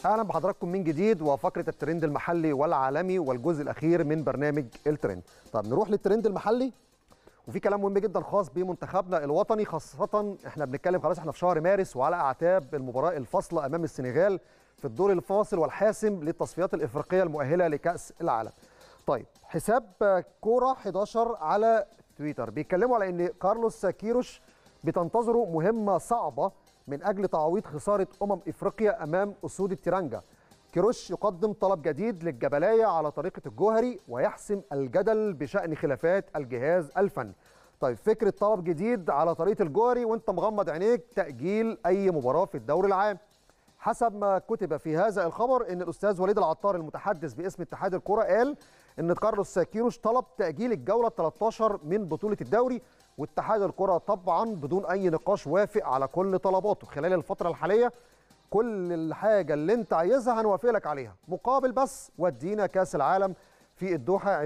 اهلا بحضراتكم من جديد وفقره الترند المحلي والعالمي والجزء الاخير من برنامج الترند طب نروح للترند المحلي وفي كلام مهم جدا خاص بمنتخبنا الوطني خاصه احنا بنتكلم خلاص احنا في شهر مارس وعلى اعتاب المباراه الفاصله امام السنغال في الدور الفاصل والحاسم للتصفيات الافريقيه المؤهله لكاس العالم طيب حساب كوره 11 على تويتر بيتكلموا على ان كارلوس كيروش بتنتظره مهمه صعبه من اجل تعويض خساره امم افريقيا امام اسود التيرانجا كيروش يقدم طلب جديد للجبلايه على طريقه الجوهري ويحسم الجدل بشان خلافات الجهاز الفني طيب فكره طلب جديد على طريقه الجوهري وانت مغمض عينيك تاجيل اي مباراه في الدوري العام حسب ما كتب في هذا الخبر ان الاستاذ وليد العطار المتحدث باسم اتحاد الكره قال ان كارلوس كيروش طلب تاجيل الجوله 13 من بطوله الدوري واتحاد الكره طبعا بدون اي نقاش وافق على كل طلباته خلال الفتره الحاليه كل الحاجه اللي انت عايزها هنوافق لك عليها مقابل بس ودينا كاس العالم في الدوحه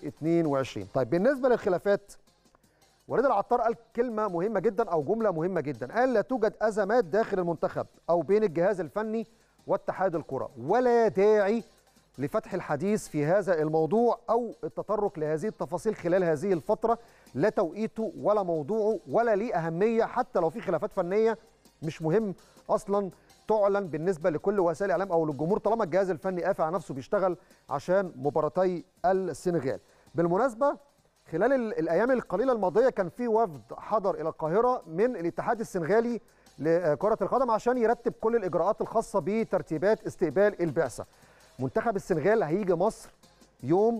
2022 طيب بالنسبه للخلافات وليد العطار قال كلمه مهمه جدا او جمله مهمه جدا قال لا توجد ازمات داخل المنتخب او بين الجهاز الفني واتحاد الكره ولا داعي لفتح الحديث في هذا الموضوع او التطرق لهذه التفاصيل خلال هذه الفتره لا توقيته ولا موضوعه ولا ليه اهميه حتى لو في خلافات فنيه مش مهم اصلا تعلن بالنسبه لكل وسائل الاعلام او للجمهور طالما الجهاز الفني قافل على نفسه بيشتغل عشان مباراتي السنغال بالمناسبه خلال الايام القليله الماضيه كان في وفد حضر الى القاهره من الاتحاد السنغالي لكره القدم عشان يرتب كل الاجراءات الخاصه بترتيبات استقبال البعثه منتخب السنغال هيجي مصر يوم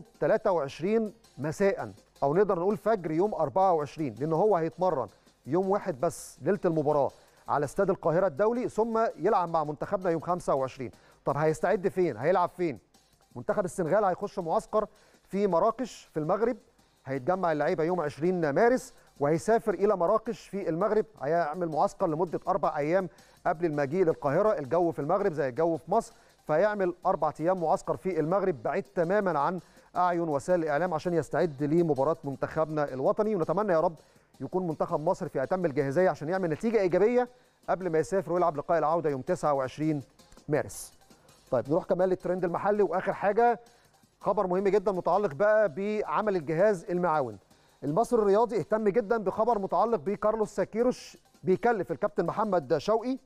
23 مساء او نقدر نقول فجر يوم 24 لان هو هيتمرن يوم واحد بس ليله المباراه على استاد القاهره الدولي ثم يلعب مع منتخبنا يوم 25 طب هيستعد فين هيلعب فين منتخب السنغال هيخش معسكر في مراكش في المغرب هيتجمع اللعيبه يوم 20 مارس وهيسافر الى مراكش في المغرب هيعمل معسكر لمده اربع ايام قبل المجيء للقاهره الجو في المغرب زي الجو في مصر فيعمل اربع ايام معسكر في المغرب بعيد تماما عن اعين وسائل الاعلام عشان يستعد لمباراه منتخبنا الوطني ونتمنى يا رب يكون منتخب مصر في اتم الجاهزيه عشان يعمل نتيجه ايجابيه قبل ما يسافر ويلعب لقاء العوده يوم 29 مارس. طيب نروح كمان للترند المحلي واخر حاجه خبر مهم جدا متعلق بقى بعمل الجهاز المعاون. المصري الرياضي اهتم جدا بخبر متعلق بكارلوس ساكيروش بيكلف الكابتن محمد شوقي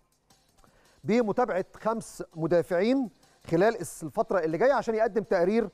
بمتابعه خمس مدافعين خلال الفتره اللي جايه عشان يقدم تقرير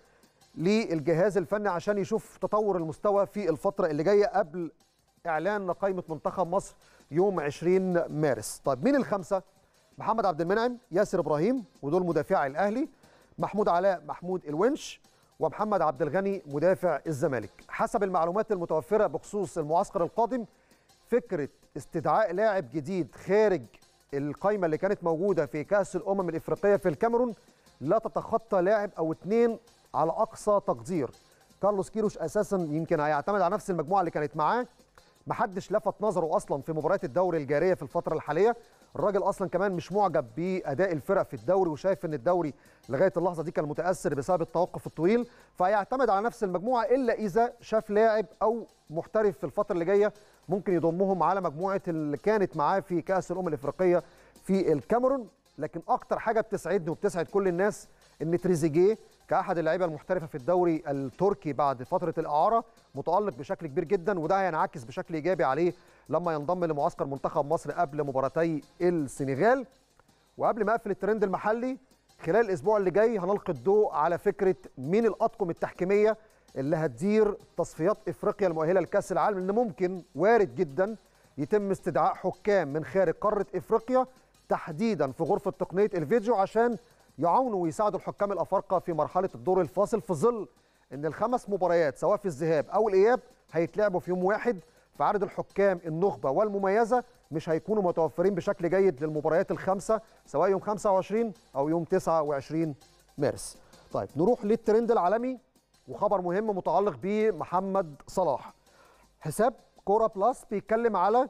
للجهاز الفني عشان يشوف تطور المستوى في الفتره اللي جايه قبل اعلان قائمه منتخب مصر يوم 20 مارس طيب مين الخمسه محمد عبد المنعم ياسر ابراهيم ودول مدافعي الاهلي محمود علاء محمود الونش ومحمد عبد الغني مدافع الزمالك حسب المعلومات المتوفره بخصوص المعسكر القادم فكره استدعاء لاعب جديد خارج القائمه اللي كانت موجوده في كاس الامم الافريقيه في الكاميرون لا تتخطى لاعب او اثنين على اقصى تقدير كارلوس كيروش اساسا يمكن هيعتمد على نفس المجموعه اللي كانت معاه محدش لفت نظره اصلا في مباريات الدوري الجاريه في الفتره الحاليه الراجل اصلا كمان مش معجب باداء الفرق في الدوري وشايف ان الدوري لغايه اللحظه دي كان متاثر بسبب التوقف الطويل فهيعتمد على نفس المجموعه الا اذا شاف لاعب او محترف في الفتره اللي جايه ممكن يضمهم على مجموعه اللي كانت معاه في كاس الامم الافريقيه في الكاميرون لكن اكتر حاجه بتسعدني وبتسعد كل الناس ان تريزيجيه كاحد اللعيبه المحترفه في الدوري التركي بعد فتره الاعاره متالق بشكل كبير جدا وده هينعكس بشكل ايجابي عليه لما ينضم لمعسكر منتخب مصر قبل مباراتي السنغال وقبل ما اقفل الترند المحلي خلال الاسبوع اللي جاي هنلقي الضوء على فكره مين الاطقم التحكيميه اللي هتدير تصفيات افريقيا المؤهله لكاس العالم لان ممكن وارد جدا يتم استدعاء حكام من خارج قاره افريقيا تحديدا في غرفه تقنيه الفيديو عشان يعاونوا ويساعدوا الحكام الافارقه في مرحله الدور الفاصل في ظل ان الخمس مباريات سواء في الذهاب او الاياب هيتلعبوا في يوم واحد فعدد الحكام النخبه والمميزه مش هيكونوا متوفرين بشكل جيد للمباريات الخمسه سواء يوم 25 او يوم 29 مارس. طيب نروح للترند العالمي وخبر مهم متعلق بمحمد صلاح. حساب كوره بلس بيتكلم على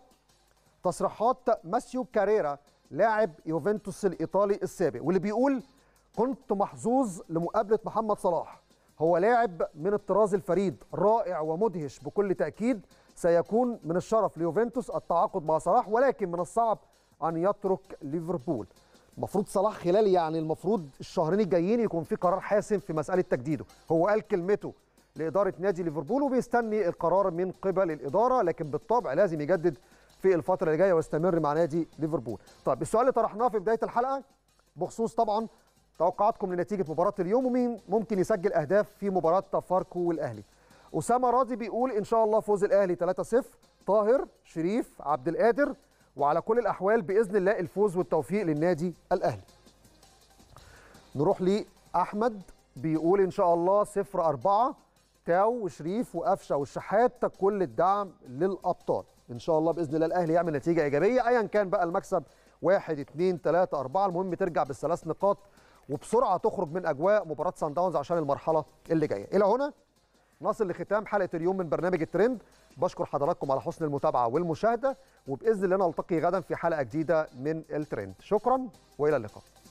تصريحات ماسيو كاريرا لاعب يوفنتوس الايطالي السابق واللي بيقول كنت محظوظ لمقابله محمد صلاح هو لاعب من الطراز الفريد رائع ومدهش بكل تاكيد سيكون من الشرف ليوفنتوس التعاقد مع صلاح ولكن من الصعب ان يترك ليفربول المفروض صلاح خلال يعني المفروض الشهرين الجايين يكون في قرار حاسم في مساله تجديده هو قال كلمته لاداره نادي ليفربول وبيستني القرار من قبل الاداره لكن بالطبع لازم يجدد في الفتره اللي جايه ويستمر مع نادي ليفربول طيب السؤال اللي طرحناه في بدايه الحلقه بخصوص طبعا توقعاتكم لنتيجه مباراه اليوم ومين ممكن يسجل اهداف في مباراه فاركو والاهلي اسامه راضي بيقول ان شاء الله فوز الاهلي 3-0 طاهر شريف عبد القادر وعلى كل الاحوال باذن الله الفوز والتوفيق للنادي الاهلي نروح لاحمد بيقول ان شاء الله 0 4 تاو وشريف وقفشه والشحات كل الدعم للابطال ان شاء الله باذن الله الاهلي يعمل نتيجه ايجابيه ايا كان بقى المكسب 1 2 3 4 المهم ترجع بالثلاث نقاط وبسرعه تخرج من اجواء مباراه سان داونز عشان المرحله اللي جايه الى هنا نصل لختام حلقه اليوم من برنامج الترند بشكر حضراتكم على حسن المتابعه والمشاهده وباذن الله نلتقي غدا في حلقه جديده من الترند شكرا والى اللقاء